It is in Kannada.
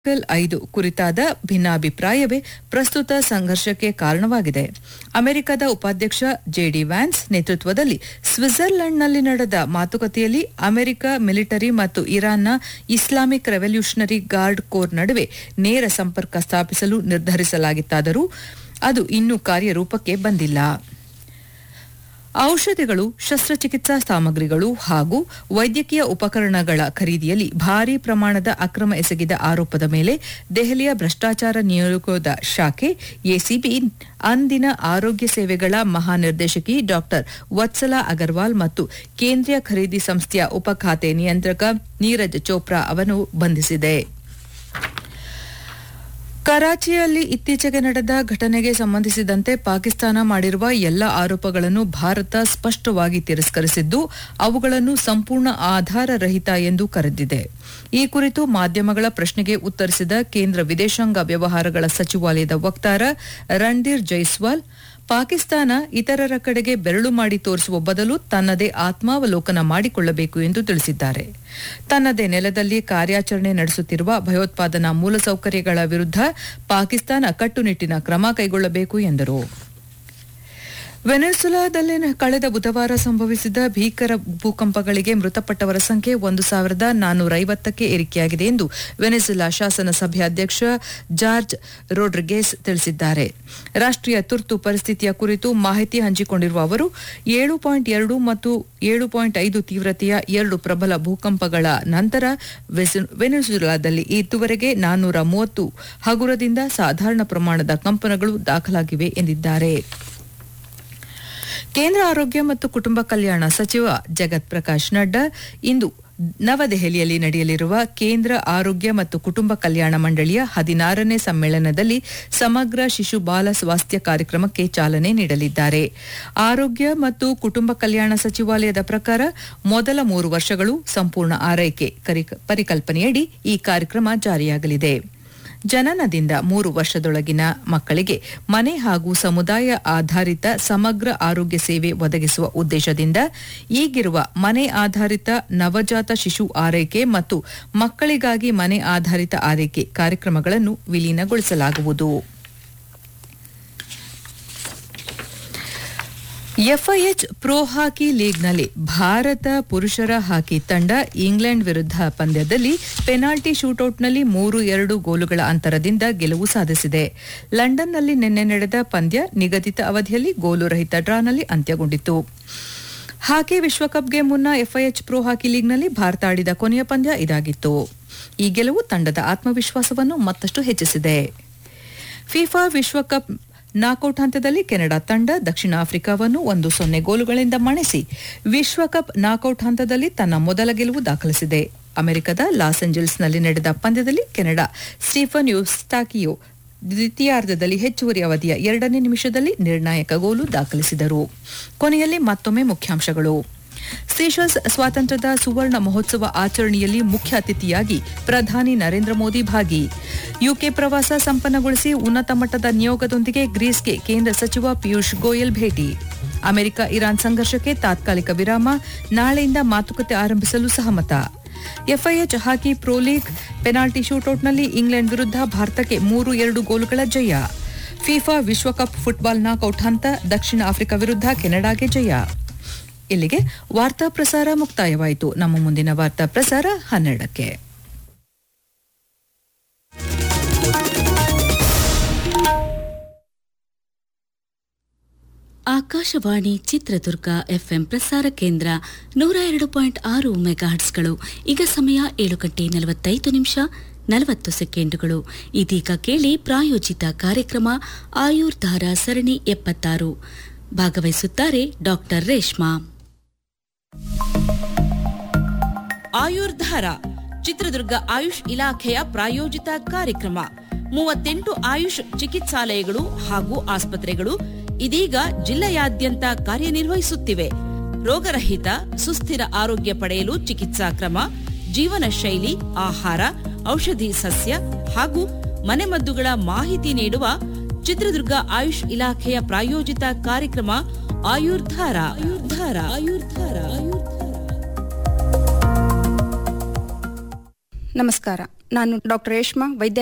ಆರ್ಟಿಕಲ್ ಐದು ಕುರಿತಾದ ಭಿನ್ನಾಭಿಪ್ರಾಯವೇ ಪ್ರಸ್ತುತ ಸಂಘರ್ಷಕ್ಕೆ ಕಾರಣವಾಗಿದೆ ಅಮೆರಿಕದ ಉಪಾಧ್ಯಕ್ಷ ಜೆಡಿ ವ್ಯಾನ್ಸ್ ನೇತೃತ್ವದಲ್ಲಿ ಸ್ವಿಟ್ಜರ್ಲೆಂಡ್ನಲ್ಲಿ ನಡೆದ ಮಾತುಕತೆಯಲ್ಲಿ ಅಮೆರಿಕ ಮಿಲಿಟರಿ ಮತ್ತು ಇರಾನ್ನ ಇಸ್ಲಾಮಿಕ್ ರೆವಲ್ಯೂಷನರಿ ಗಾರ್ಡ್ ಕೋರ್ ನಡುವೆ ನೇರ ಸಂಪರ್ಕ ಸ್ಥಾಪಿಸಲು ನಿರ್ಧರಿಸಲಾಗಿತ್ತಾದರೂ ಅದು ಇನ್ನೂ ಕಾರ್ಯರೂಪಕ್ಕೆ ಬಂದಿಲ್ಲ ಔಷಧಿಗಳು ಶಸ್ತ್ರಚಿಕಿತ್ಸಾ ಸಾಮಗ್ರಿಗಳು ಹಾಗೂ ವೈದ್ಯಕೀಯ ಉಪಕರಣಗಳ ಖರೀದಿಯಲ್ಲಿ ಭಾರೀ ಪ್ರಮಾಣದ ಅಕ್ರಮ ಎಸಗಿದ ಆರೋಪದ ಮೇಲೆ ದೆಹಲಿಯ ಭ್ರಷ್ಟಾಚಾರ ನಿಯೋಗದ ಶಾಖೆ ಎಸಿಬಿ ಅಂದಿನ ಆರೋಗ್ಯ ಸೇವೆಗಳ ಮಹಾನಿರ್ದೇಶಕಿ ಡಾ ವತ್ಸಲಾ ಅಗರ್ವಾಲ್ ಮತ್ತು ಕೇಂದ್ರೀಯ ಖರೀದಿ ಸಂಸ್ಥೆಯ ಉಪಖಾತೆ ನಿಯಂತ್ರಕ ನೀರಜ್ ಚೋಪ್ರಾ ಅವರನ್ನು ಬಂಧಿಸಿದೆ ಕರಾಚಿಯಲ್ಲಿ ಇತ್ತೀಚೆಗೆ ನಡೆದ ಘಟನೆಗೆ ಸಂಬಂಧಿಸಿದಂತೆ ಪಾಕಿಸ್ತಾನ ಮಾಡಿರುವ ಎಲ್ಲ ಆರೋಪಗಳನ್ನು ಭಾರತ ಸ್ಪಷ್ಟವಾಗಿ ತಿರಸ್ಕರಿಸಿದ್ದು ಅವುಗಳನ್ನು ಸಂಪೂರ್ಣ ಆಧಾರರಹಿತ ಎಂದು ಕರೆದಿದೆ ಈ ಕುರಿತು ಮಾಧ್ಯಮಗಳ ಪ್ರಶ್ನೆಗೆ ಉತ್ತರಿಸಿದ ಕೇಂದ್ರ ವಿದೇಶಾಂಗ ವ್ಯವಹಾರಗಳ ಸಚಿವಾಲಯದ ವಕ್ತಾರ ರಣಧೀರ್ ಜೈಸ್ವಾಲ್ ಪಾಕಿಸ್ತಾನ ಇತರರ ಕಡೆಗೆ ಬೆರಳು ಮಾಡಿ ತೋರಿಸುವ ಬದಲು ತನ್ನದೇ ಆತ್ಮಾವಲೋಕನ ಮಾಡಿಕೊಳ್ಳಬೇಕು ಎಂದು ತಿಳಿಸಿದ್ದಾರೆ ತನ್ನದೇ ನೆಲದಲ್ಲಿ ಕಾರ್ಯಾಚರಣೆ ನಡೆಸುತ್ತಿರುವ ಭಯೋತ್ಪಾದನಾ ಮೂಲಸೌಕರ್ಯಗಳ ವಿರುದ್ಧ ಪಾಕಿಸ್ತಾನ ಕಟ್ಟುನಿಟ್ಟಿನ ಕ್ರಮ ಕೈಗೊಳ್ಳಬೇಕು ಎಂದರು ವೆನೆಜುಲಾದಲ್ಲಿ ಕಳೆದ ಬುಧವಾರ ಸಂಭವಿಸಿದ ಭೀಕರ ಭೂಕಂಪಗಳಿಗೆ ಮೃತಪಟ್ಟವರ ಸಂಖ್ಯೆ ಒಂದು ಸಾವಿರದ ನಾನ್ನೂರ ಐವತ್ತಕ್ಕೆ ಏರಿಕೆಯಾಗಿದೆ ಎಂದು ವೆನೆಜುಲಾ ಶಾಸನ ಸಭೆ ಅಧ್ಯಕ್ಷ ಜಾರ್ಜ್ ರೋಡ್ರಿಗೇಸ್ ತಿಳಿಸಿದ್ದಾರೆ ರಾಷ್ಟೀಯ ತುರ್ತು ಪರಿಸ್ಥಿತಿಯ ಕುರಿತು ಮಾಹಿತಿ ಹಂಚಿಕೊಂಡಿರುವ ಅವರು ಏಳು ಪಾಯಿಂಟ್ ಎರಡು ಮತ್ತು ಏಳು ಪಾಯಿಂಟ್ ಐದು ತೀವ್ರತೆಯ ಎರಡು ಪ್ರಬಲ ಭೂಕಂಪಗಳ ನಂತರ ವೆನೆಜುಲಾದಲ್ಲಿ ಇದುವರೆಗೆ ನಾನ್ನೂರ ಮೂವತ್ತು ಹಗುರದಿಂದ ಸಾಧಾರಣ ಪ್ರಮಾಣದ ಕಂಪನಗಳು ದಾಖಲಾಗಿವೆ ಎಂದಿದ್ದಾರೆ ಕೇಂದ್ರ ಆರೋಗ್ಯ ಮತ್ತು ಕುಟುಂಬ ಕಲ್ಯಾಣ ಸಚಿವ ಜಗತ್ ಪ್ರಕಾಶ್ ನಡ್ಡಾ ಇಂದು ನವದೆಹಲಿಯಲ್ಲಿ ನಡೆಯಲಿರುವ ಕೇಂದ್ರ ಆರೋಗ್ಯ ಮತ್ತು ಕುಟುಂಬ ಕಲ್ಯಾಣ ಮಂಡಳಿಯ ಹದಿನಾರನೇ ಸಮ್ಮೇಳನದಲ್ಲಿ ಸಮಗ್ರ ಶಿಶು ಬಾಲ ಸ್ವಾಸ್ಥ್ಯ ಕಾರ್ಯಕ್ರಮಕ್ಕೆ ಚಾಲನೆ ನೀಡಲಿದ್ದಾರೆ ಆರೋಗ್ಯ ಮತ್ತು ಕುಟುಂಬ ಕಲ್ಯಾಣ ಸಚಿವಾಲಯದ ಪ್ರಕಾರ ಮೊದಲ ಮೂರು ವರ್ಷಗಳು ಸಂಪೂರ್ಣ ಆರೈಕೆ ಪರಿಕಲ್ಪನೆಯಡಿ ಈ ಕಾರ್ಯಕ್ರಮ ಜಾರಿಯಾಗಲಿದೆ ಜನನದಿಂದ ಮೂರು ವರ್ಷದೊಳಗಿನ ಮಕ್ಕಳಿಗೆ ಮನೆ ಹಾಗೂ ಸಮುದಾಯ ಆಧಾರಿತ ಸಮಗ್ರ ಆರೋಗ್ಯ ಸೇವೆ ಒದಗಿಸುವ ಉದ್ದೇಶದಿಂದ ಈಗಿರುವ ಮನೆ ಆಧಾರಿತ ನವಜಾತ ಶಿಶು ಆರೈಕೆ ಮತ್ತು ಮಕ್ಕಳಿಗಾಗಿ ಮನೆ ಆಧಾರಿತ ಆರೈಕೆ ಕಾರ್ಯಕ್ರಮಗಳನ್ನು ವಿಲೀನಗೊಳಿಸಲಾಗುವುದು ಎಫ್ಐಎಚ್ ಪ್ರೊ ಹಾಕಿ ಲೀಗ್ನಲ್ಲಿ ಭಾರತ ಪುರುಷರ ಹಾಕಿ ತಂಡ ಇಂಗ್ಲೆಂಡ್ ವಿರುದ್ಧ ಪಂದ್ಯದಲ್ಲಿ ಪೆನಾಲ್ಟಿ ಶೂಟೌಟ್ನಲ್ಲಿ ಮೂರು ಎರಡು ಗೋಲುಗಳ ಅಂತರದಿಂದ ಗೆಲುವು ಸಾಧಿಸಿದೆ ಲಂಡನ್ನಲ್ಲಿ ನಿನ್ನೆ ನಡೆದ ಪಂದ್ಯ ನಿಗದಿತ ಅವಧಿಯಲ್ಲಿ ಗೋಲು ರಹಿತ ಡ್ರಾನಲ್ಲಿ ಅಂತ್ಯಗೊಂಡಿತು ಹಾಕಿ ವಿಶ್ವಕಪ್ಗೆ ಮುನ್ನ ಎಫ್ಐಎಚ್ ಪ್ರೊ ಹಾಕಿ ಲೀಗ್ನಲ್ಲಿ ಭಾರತ ಆಡಿದ ಕೊನೆಯ ಪಂದ್ಯ ಇದಾಗಿತ್ತು ಈ ಗೆಲುವು ತಂಡದ ಆತ್ಮವಿಶ್ವಾಸವನ್ನು ಮತ್ತಷ್ಟು ಹೆಚ್ಚಿಸಿದೆ ಫಿಫಾ ವಿಶ್ವಕಪ್ ನಾಕೌಟ್ ಹಂತದಲ್ಲಿ ಕೆನಡಾ ತಂಡ ದಕ್ಷಿಣ ಆಫ್ರಿಕಾವನ್ನು ಒಂದು ಸೊನ್ನೆ ಗೋಲುಗಳಿಂದ ಮಣಿಸಿ ವಿಶ್ವಕಪ್ ನಾಕೌಟ್ ಹಂತದಲ್ಲಿ ತನ್ನ ಮೊದಲ ಗೆಲುವು ದಾಖಲಿಸಿದೆ ಅಮೆರಿಕದ ಲಾಸ್ ಏಂಜಲ್ಸ್ನಲ್ಲಿ ನಡೆದ ಪಂದ್ಯದಲ್ಲಿ ಕೆನಡಾ ಸ್ಟೀಫನ್ ಯುಸ್ಟಾಕಿಯೋ ದ್ವಿತೀಯಾರ್ಧದಲ್ಲಿ ಹೆಚ್ಚುವರಿ ಅವಧಿಯ ಎರಡನೇ ನಿಮಿಷದಲ್ಲಿ ನಿರ್ಣಾಯಕ ಗೋಲು ದಾಖಲಿಸಿದರು ಕೊನೆಯಲ್ಲಿ ಮತ್ತೊಮ್ಮೆ ಮುಖ್ಯಾಂಶಗಳು ಸೀಶಲ್ಸ್ ಸ್ವಾತಂತ್ರ್ಯದ ಸುವರ್ಣ ಮಹೋತ್ಸವ ಆಚರಣೆಯಲ್ಲಿ ಮುಖ್ಯ ಅತಿಥಿಯಾಗಿ ಪ್ರಧಾನಿ ನರೇಂದ್ರ ಮೋದಿ ಭಾಗಿ ಯುಕೆ ಪ್ರವಾಸ ಸಂಪನ್ನಗೊಳಿಸಿ ಉನ್ನತ ಮಟ್ಟದ ನಿಯೋಗದೊಂದಿಗೆ ಗ್ರೀಸ್ಗೆ ಕೇಂದ್ರ ಸಚಿವ ಪಿಯೂಷ್ ಗೋಯಲ್ ಭೇಟಿ ಅಮೆರಿಕ ಇರಾನ್ ಸಂಘರ್ಷಕ್ಕೆ ತಾತ್ಕಾಲಿಕ ವಿರಾಮ ನಾಳೆಯಿಂದ ಮಾತುಕತೆ ಆರಂಭಿಸಲು ಸಹಮತ FIH hockey pro league penalty ಶೂಟೌಟ್ನಲ್ಲಿ ಇಂಗ್ಲೆಂಡ್ ವಿರುದ್ಧ ಭಾರತಕ್ಕೆ ಮೂರು ಎರಡು ಗೋಲುಗಳ ಜಯ ಫಿಫಾ ವಿಶ್ವಕಪ್ ಫುಟ್ಬಾಲ್ ನಾಕೌಟ್ ಹಂತ ದಕ್ಷಿಣ ಆಫ್ರಿಕಾ ವಿರುದ್ಧ ಕೆನಡಾಗೆ ಜಯ ಇಲ್ಲಿಗೆ ವಾರ್ತಾ ಪ್ರಸಾರ ಮುಕ್ತಾಯವಾಯಿತು ನಮ್ಮ ಮುಂದಿನ ವಾರ್ತಾ ಪ್ರಸಾರ ಹನ್ನೆರಡಕ್ಕೆ ಆಕಾಶವಾಣಿ ಚಿತ್ರದುರ್ಗ ಎಫ್ಎಂ ಪ್ರಸಾರ ಕೇಂದ್ರ ನೂರ ಎರಡು ಪಾಯಿಂಟ್ ಆರು ಮೆಗಾಹರ್ಟ್ಸ್ಗಳು ಈಗ ಸಮಯ ಏಳು ಗಂಟೆ ನಲವತ್ತೈದು ನಿಮಿಷ ನಲವತ್ತು ಸೆಕೆಂಡುಗಳು ಇದೀಗ ಕೇಳಿ ಪ್ರಾಯೋಜಿತ ಕಾರ್ಯಕ್ರಮ ಆಯುರ್ಧಾರ ಸರಣಿ ಎಪ್ಪತ್ತಾರು ಭಾಗವಹಿಸುತ್ತಾರೆ ಡಾಕ್ಟರ್ ರೇಷ್ಮಾ ಆಯುರ್ಧಾರ ಚಿತ್ರದುರ್ಗ ಆಯುಷ್ ಇಲಾಖೆಯ ಪ್ರಾಯೋಜಿತ ಕಾರ್ಯಕ್ರಮ ಮೂವತ್ತೆಂಟು ಆಯುಷ್ ಚಿಕಿತ್ಸಾಲಯಗಳು ಹಾಗೂ ಆಸ್ಪತ್ರೆಗಳು ಇದೀಗ ಜಿಲ್ಲೆಯಾದ್ಯಂತ ಕಾರ್ಯನಿರ್ವಹಿಸುತ್ತಿವೆ ರೋಗರಹಿತ ಸುಸ್ಥಿರ ಆರೋಗ್ಯ ಪಡೆಯಲು ಚಿಕಿತ್ಸಾ ಕ್ರಮ ಜೀವನ ಶೈಲಿ ಆಹಾರ ಔಷಧಿ ಸಸ್ಯ ಹಾಗೂ ಮನೆಮದ್ದುಗಳ ಮಾಹಿತಿ ನೀಡುವ ಚಿತ್ರದುರ್ಗ ಆಯುಷ್ ಇಲಾಖೆಯ ಪ್ರಾಯೋಜಿತ ಕಾರ್ಯಕ್ರಮ ಆಯುರ್ಧಾರ ಆಯುರ್ಧಾರ ಆಯುರ್ಧಾರ ಆಯುರ್ಧಾರ ನಮಸ್ಕಾರ ನಾನು ಡಾಕ್ಟರ್ ರೇಷ್ಮಾ ವೈದ್ಯ